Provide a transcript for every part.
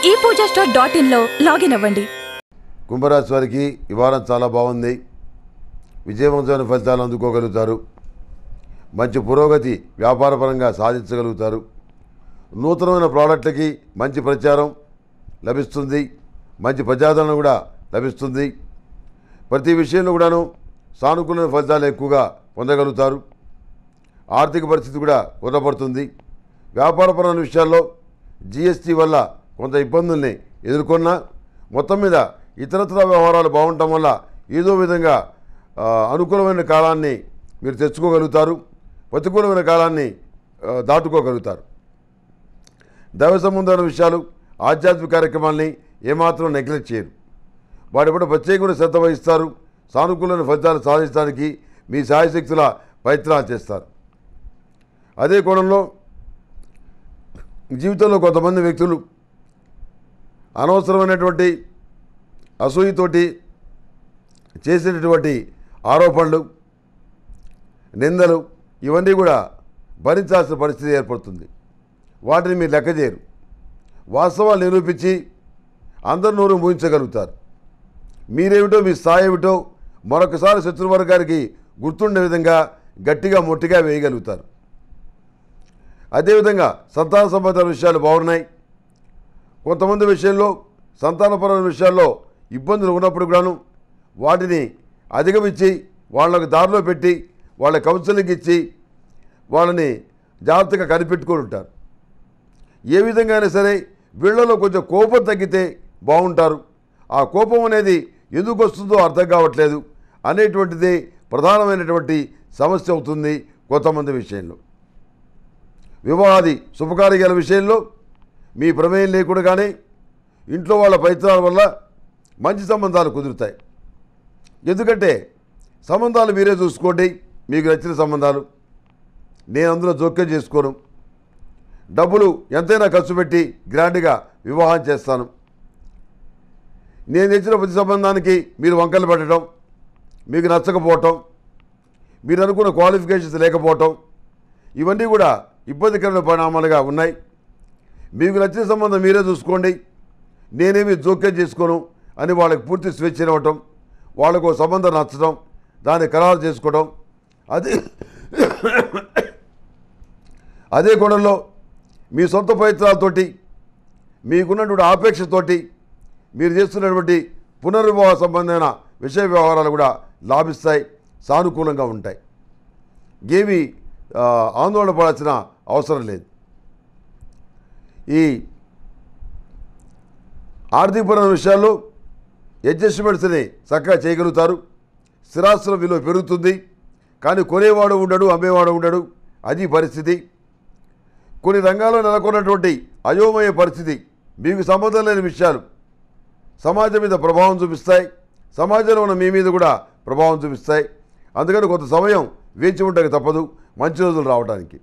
ఈ Puja store dot ఇన్లో login అవ్వండి కుంభరాశి వారికి ఈ వారం చాలా బాగుంది విజయవంతమైన ఫలితాలు అందుకోగలుగుతారు మంచి పురోగతి వ్యాపారపరంగా సాధించగలుగుతారు నూతనమైన ప్రోడక్ట్లకి మంచి ప్రచారం లభిస్తుంది మంచి ప్రజాదరణ కూడా లభిస్తుంది ప్రతి విషయంలో కూడాను సానుకూలమైన ఫలితాలు ఎక్కువగా పొందగలుగుతారు ఆర్థిక పరిస్థితి కూడా కుదపడుతుంది వ్యాపారపరమైన విషయాల్లో జిఎస్టీ వల్ల కొంత ఇబ్బందుల్ని ఎదుర్కొన్నా మొత్తం మీద ఇతరత్ర వ్యవహారాలు బాగుండటం వల్ల ఏదో విధంగా ఆ, అనుకూలమైన కాలాన్ని మీరు తెచ్చుకోగలుగుతారు ప్రతికూలమైన కాలాన్ని ఆ, దాటుకోగలుగుతారు దైవ సంబంధమైన విషయాలు ఆధ్యాత్మిక కార్యక్రమాల్ని ఏమాత్రం నెగ్లెక్ట్ చేయరు వాటి పట్ల ప్రత్యేకమైన శ్రద్ధ వహిస్తారు సానుకూలమైన ఫలితాలు సాధించడానికి మీ సాయశక్తుల ప్రయత్నాలు చేస్తారు అదే కోణంలో జీవితంలో కొంతమంది వ్యక్తులు అనవసరమైనటువంటి అసూయతోటి చేసేటటువంటి ఆరోపణలు నిందలు ఇవన్నీ కూడా భరించాల్సిన పరిస్థితి ఏర్పడుతుంది వాటిని మీరు లెక్క చేయరు వాస్తవాలు నిరూపించి అందరి నోరు ముగించగలుగుతారు మీరేమిటో మీ స్థాయి ఏమిటో మరొకసారి శత్రువర్గానికి గుర్తుండే విధంగా గట్టిగా మొట్టిగా వేయగలుగుతారు అదేవిధంగా సంతాన సంబంధ విషయాలు బాగున్నాయి కొంతమంది విషయంలో సంతానపరమైన విషయాల్లో ఇబ్బందులు ఉన్నప్పుడు కూడాను వాటిని అధిగమించి వాళ్ళకు దారిలో పెట్టి వాళ్ళ కౌన్సిలింగ్ ఇచ్చి వాళ్ళని జాగ్రత్తగా కనిపెట్టుకొని ఉంటారు ఏ విధంగా అయినా సరే వీళ్ళలో కొంచెం కోపం తగ్గితే బాగుంటారు ఆ కోపం అనేది ఎందుకు వస్తుందో అర్థం కావట్లేదు అనేటువంటిది ప్రధానమైనటువంటి సమస్య అవుతుంది కొంతమంది విషయంలో వివాహాది శుభకార్యాల విషయంలో మీ ప్రమేయం లేకుండానే ఇంట్లో వాళ్ళ ప్రయత్నాల వల్ల మంచి సంబంధాలు కుదురుతాయి ఎందుకంటే సంబంధాలు మీరే చూసుకోండి మీకు నచ్చిన సంబంధాలు నేను అందులో జోక్యం చేసుకోను డబ్బులు ఎంతైనా ఖర్చు పెట్టి గ్రాండ్గా వివాహం చేస్తాను నేను తెచ్చిన ప్రతి సంబంధానికి మీరు వంకలు పెట్టడం మీకు నచ్చకపోవటం మీరు అనుకున్న క్వాలిఫికేషన్స్ లేకపోవటం ఇవన్నీ కూడా ఇబ్బందికరమైన పరిణామాలుగా ఉన్నాయి మీకు నచ్చిన సంబంధం మీరే చూసుకోండి నేనేమి జోక్యం చేసుకోను అని వాళ్ళకి పూర్తి స్వేచ్ఛ ఇవ్వటం వాళ్ళకు ఓ సంబంధం నచ్చడం దాన్ని ఖరారు చేసుకోవడం అదే అదే కోణంలో మీ సొంత ప్రయత్నాలతోటి మీకున్నటువంటి ఆపేక్షతోటి మీరు చేస్తున్నటువంటి పునర్వివాహ సంబంధమైన విషయ వ్యవహారాలు కూడా లాభిస్తాయి సానుకూలంగా ఉంటాయి ఏమీ ఆ, ఆందోళన పడాల్సిన అవసరం లేదు ఈ ఆర్థికపరమైన విషయాల్లో అడ్జస్ట్మెంట్స్ని చక్కగా చేయగలుగుతారు స్థిరాస్తుల విలువ పెరుగుతుంది కానీ కొనేవాడు ఉండడు అమ్మేవాడు ఉండడు అది పరిస్థితి కొన్ని రంగాల్లో నెలకొన్నటువంటి అయోమయ పరిస్థితి మీకు సంబంధం లేని విషయాలు సమాజం మీద ప్రభావం చూపిస్తాయి సమాజంలో ఉన్న మీ మీద కూడా ప్రభావం చూపిస్తాయి అందుకని కొంత సమయం వేచి ఉండక తప్పదు మంచి రోజులు రావడానికి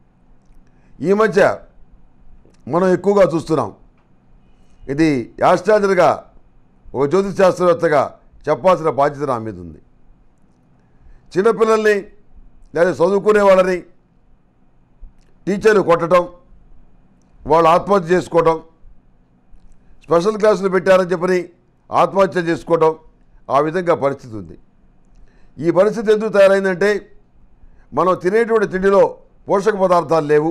ఈ మధ్య మనం ఎక్కువగా చూస్తున్నాం ఇది యాస్ట్రాజర్గా ఒక జ్యోతిష్ శాస్త్రవేత్తగా చెప్పాల్సిన బాధ్యత నా మీద ఉంది చిన్నపిల్లల్ని లేదా చదువుకునే వాళ్ళని టీచర్లు కొట్టడం వాళ్ళు ఆత్మహత్య చేసుకోవడం స్పెషల్ క్లాసులు పెట్టారని చెప్పని ఆత్మహత్య చేసుకోవడం ఆ విధంగా పరిస్థితి ఉంది ఈ పరిస్థితి ఎందుకు తయారైందంటే మనం తినేటువంటి తిండిలో పోషక పదార్థాలు లేవు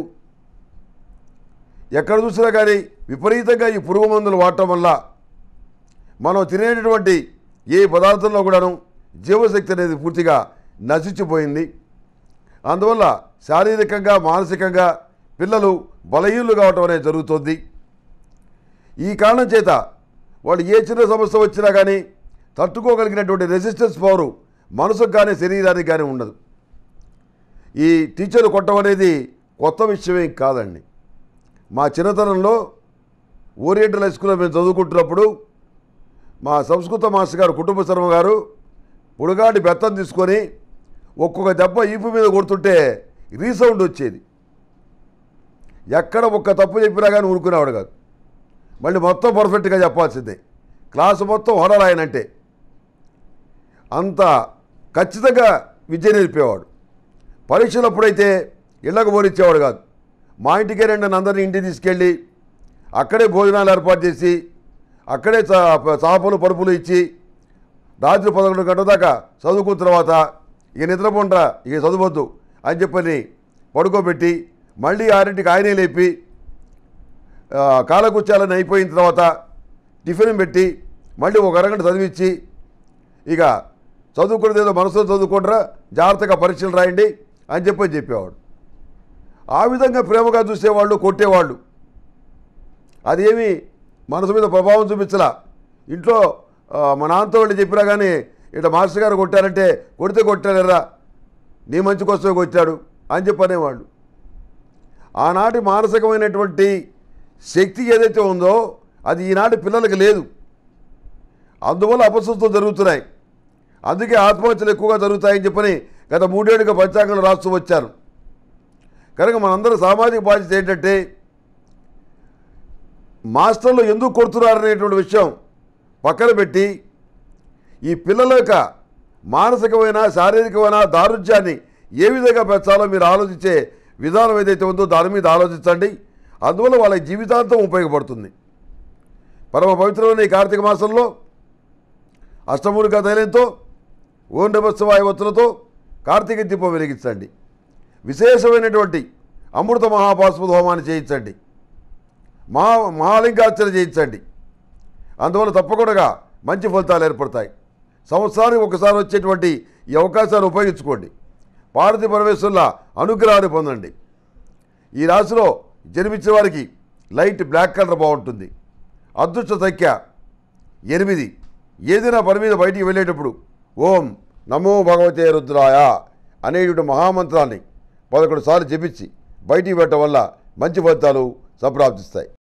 ఎక్కడ చూసినా కానీ విపరీతంగా ఈ పురుగు మందులు వాడటం వల్ల మనం తినేటటువంటి ఏ పదార్థంలో కూడాను జీవశక్తి అనేది పూర్తిగా నశించిపోయింది అందువల్ల శారీరకంగా మానసికంగా పిల్లలు బలహీనులు కావటం అనేది జరుగుతుంది ఈ కారణం చేత వాళ్ళు ఏ చిన్న సమస్య వచ్చినా కానీ తట్టుకోగలిగినటువంటి రెసిస్టెన్స్ పవరు మనసుకు కానీ శరీరానికి కానీ ఉండదు ఈ టీచర్లు కొట్టడం అనేది కొత్త విషయమేం కాదండి మా చిన్నతనంలో ఓరియంటల్ హై స్కూల్లో మేము చదువుకుంటున్నప్పుడు మా సంస్కృత మాస్టర్ గారు కుటుంబ శర్మ గారు పొడుగాటి బెత్తం తీసుకొని ఒక్కొక్క దెబ్బ ఈపు మీద కొడుతుంటే రీసౌండ్ వచ్చేది ఎక్కడ ఒక్క తప్పు చెప్పినా కానీ ఊరుకునేవాడు కాదు మళ్ళీ మొత్తం పర్ఫెక్ట్గా చెప్పాల్సిందే క్లాసు మొత్తం హొరరాయనంటే అంత ఖచ్చితంగా విద్య నేర్పేవాడు పరీక్షలప్పుడైతే ఇళ్లకు పోనిచ్చేవాడు కాదు మా ఇంటికే రెండు అందరినీ ఇంటికి తీసుకెళ్ళి అక్కడే భోజనాలు ఏర్పాటు చేసి అక్కడే చా- చాపలు పరుపులు ఇచ్చి రాత్రి పదకొండు గంటల దాకా చదువుకున్న తర్వాత ఇక నిద్రపోండ్రా ఇక చదవద్దు అని చెప్పని పడుకోబెట్టి మళ్ళీ ఆరింటికి ఆయనే లేపి ఆ, కాలకృత్యాలని అయిపోయిన తర్వాత టిఫిన్ పెట్టి మళ్ళీ ఒక అరగంట చదివించి ఇక చదువుకున్నది ఏదో మనసులో చదువుకుంటారా జాగ్రత్తగా పరీక్షలు రాయండి అని చెప్పని చెప్పేవాడు ఆ విధంగా ప్రేమగా చూసేవాళ్ళు కొట్టేవాళ్ళు అదేమి మనసు మీద ప్రభావం చూపించలా ఇంట్లో ఆ, మా నాన్నతో వెళ్ళి చెప్పినా కానీ ఇట్లా మాస్టర్ గారు కొట్టారంటే కొడితే కొట్టాడరా నీ మంచి కోసమే కొట్టాడు అని చెప్పి అనేవాళ్ళు ఆనాటి మానసికమైనటువంటి శక్తి ఏదైతే ఉందో అది ఈనాటి పిల్లలకి లేదు అందువల్ల అపశృతులు జరుగుతున్నాయి అందుకే ఆత్మహత్యలు ఎక్కువగా జరుగుతాయని చెప్పని గత మూడేళ్ళుగా పంచాంగంలో రాస్తూ వచ్చారు కనుక మనందరూ సామాజిక బాధ్యత ఏంటంటే మాస్టర్లు ఎందుకు కొడుతున్నారు అనేటువంటి విషయం పక్కన పెట్టి ఈ పిల్లల యొక్క మానసికమైన శారీరకమైన దారుణ్యాన్ని ఏ విధంగా పెంచాలో మీరు ఆలోచించే విధానం ఏదైతే ఉందో దాని మీద ఆలోచించండి అందువల్ల వాళ్ళ జీవితాంతం ఉపయోగపడుతుంది పరమ పవిత్రమైన ఈ కార్తీక మాసంలో అష్టమూలిక తైలంతో ఓం నమస్వాయ ఒత్తులతో కార్తీక దీపం వెలిగించండి విశేషమైనటువంటి అమృత మహాపాస్పద హోమాన్ని చేయించండి మహా మహాలింగార్చన చేయించండి అందువల్ల తప్పకుండా మంచి ఫలితాలు ఏర్పడతాయి సంవత్సరానికి ఒకసారి వచ్చేటువంటి ఈ అవకాశాన్ని ఉపయోగించుకోండి పార్వతీ పరమేశ్వరుల అనుగ్రహాన్ని పొందండి ఈ రాశిలో జన్మించిన వారికి లైట్ బ్లాక్ కలర్ బాగుంటుంది అదృష్ట సంఖ్య ఎనిమిది ఏదైనా పని మీద బయటికి వెళ్ళేటప్పుడు ఓం నమో భగవతే రుద్రాయ అనేటువంటి మహామంత్రాన్ని పదకొండు సార్లు జపించి బయటికి పెట్టడం వల్ల మంచి ఫలితాలు సంప్రాప్తిస్తాయి